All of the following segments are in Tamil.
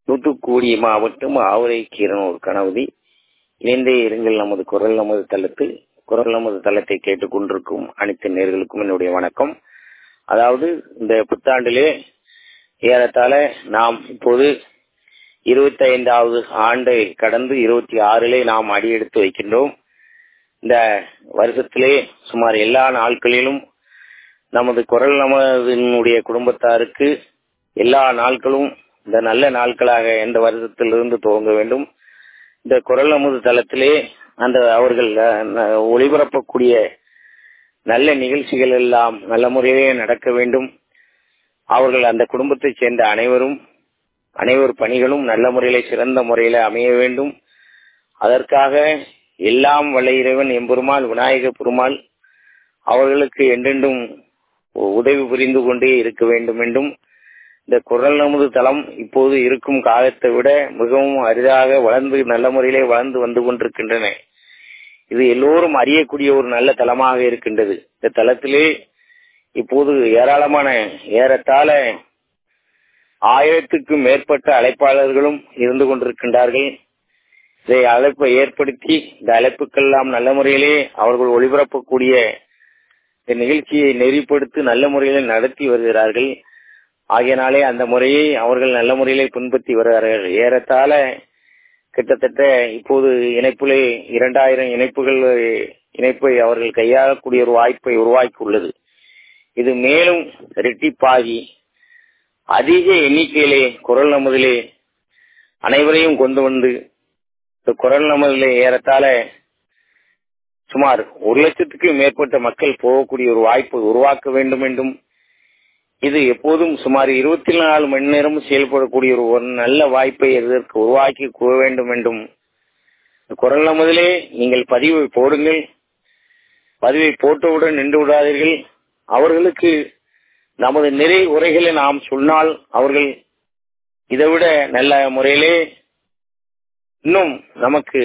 தூத்துக்குடி மாவட்டம் ஆவரை கீரனூர் கணவதி இணைந்தே இருங்கள் நமது குரல் நமது தளத்தில் குரல் நமது தளத்தை கேட்டுக் கொண்டிருக்கும் அனைத்து நேர்களுக்கும் என்னுடைய வணக்கம் அதாவது இந்த புத்தாண்டிலே ஏறத்தாழ நாம் இப்போது இருபத்தி ஐந்தாவது ஆண்டை கடந்து இருபத்தி ஆறிலே நாம் அடியெடுத்து வைக்கின்றோம் இந்த வருஷத்திலே சுமார் எல்லா நாட்களிலும் நமது குரல் நமதினுடைய குடும்பத்தாருக்கு எல்லா நாட்களும் இந்த நல்ல நாட்களாக இந்த வருஷத்திலிருந்து துவங்க வேண்டும் இந்த குரல் நமது தளத்திலே அந்த அவர்கள் ஒளிபரப்பக்கூடிய நல்ல நிகழ்ச்சிகள் எல்லாம் நல்ல முறையிலே நடக்க வேண்டும் அவர்கள் அந்த குடும்பத்தைச் சேர்ந்த அனைவரும் அனைவர் பணிகளும் நல்ல முறையில சிறந்த முறையில அமைய வேண்டும் அதற்காக எல்லாம் வல்ல இறைவன் எம்பெருமாள் விநாயக பெருமாள் அவர்களுக்கு என்றென்றும் உதவி புரிந்து கொண்டே இருக்க வேண்டும் என்றும் இந்த குரல் நமது தளம் இப்போது இருக்கும் காலத்தை விட மிகவும் அரிதாக வளர்ந்து நல்ல முறையிலே வளர்ந்து வந்து கொண்டிருக்கின்றன இது எல்லோரும் அறியக்கூடிய ஒரு நல்ல தளமாக இருக்கின்றது இந்த தளத்திலே இப்போது ஏராளமான ஏறத்தாழ ஆயிரத்துக்கும் மேற்பட்ட அழைப்பாளர்களும் இருந்து கொண்டிருக்கின்றார்கள் இதை அழைப்பை ஏற்படுத்தி இந்த அழைப்புக்கெல்லாம் நல்ல முறையிலே அவர்கள் ஒளிபரப்பக்கூடிய இந்த நிகழ்ச்சியை நெறிப்படுத்தி நல்ல முறையில் நடத்தி வருகிறார்கள் ஆகையினாலே அந்த முறையை அவர்கள் நல்ல முறையிலே பின்பற்றி வருகிறார்கள் ஏறத்தாழ கிட்டத்தட்ட இப்போது இணைப்பிலே இரண்டாயிரம் இணைப்புகள் இணைப்பை அவர்கள் கையாளக்கூடிய ஒரு வாய்ப்பை உருவாக்கி உள்ளது இது மேலும் ரெட்டிப்பாகி அதிக எண்ணிக்கையிலே குரல் நமதிலே அனைவரையும் கொண்டு வந்து இந்த குரல் நமதிலே ஏறத்தாழ சுமார் ஒரு லட்சத்துக்கு மேற்பட்ட மக்கள் போகக்கூடிய ஒரு வாய்ப்பை உருவாக்க வேண்டும் என்றும் இது எப்போதும் சுமார் இருபத்தி நாலு மணி நேரமும் செயல்படக்கூடிய ஒரு நல்ல வாய்ப்பை இதற்கு உருவாக்கி கூற வேண்டும் என்றும் குரல் நமதிலே நீங்கள் பதிவை போடுங்கள் பதிவை போட்டவுடன் நின்று விடாதீர்கள் அவர்களுக்கு நமது நிறை உரைகளை நாம் சொன்னால் அவர்கள் இதைவிட நல்ல முறையிலே இன்னும் நமக்கு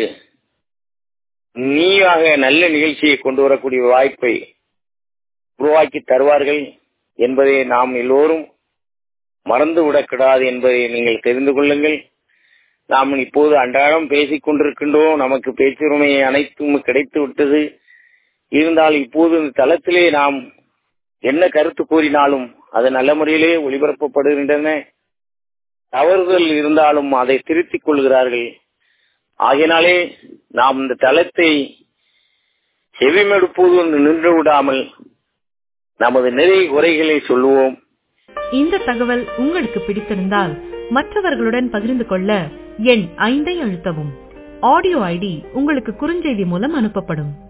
நீயாக நல்ல நிகழ்ச்சியை கொண்டு வரக்கூடிய வாய்ப்பை உருவாக்கி தருவார்கள் என்பதை நாம் எல்லோரும் மறந்து விடக்கூடாது என்பதை நீங்கள் தெரிந்து கொள்ளுங்கள் நாம் இப்போது அன்றாடம் பேசிக் கொண்டிருக்கின்றோம் நமக்கு பேச்சுரிமை அனைத்தும் கிடைத்து விட்டது இருந்தால் இப்போது இந்த தளத்திலே நாம் என்ன கருத்து கூறினாலும் அது நல்ல முறையிலே ஒளிபரப்பப்படுகின்றன தவறுகள் இருந்தாலும் அதை திருத்திக் கொள்கிறார்கள் ஆகினாலே நாம் இந்த தளத்தை செவிமெடுப்போது நின்று விடாமல் நமது நிறை உரைகளை சொல்லுவோம் இந்த தகவல் உங்களுக்கு பிடித்திருந்தால் மற்றவர்களுடன் பகிர்ந்து கொள்ள எண் ஐந்தை அழுத்தவும் ஆடியோ ஐடி உங்களுக்கு குறுஞ்செய்தி மூலம் அனுப்பப்படும்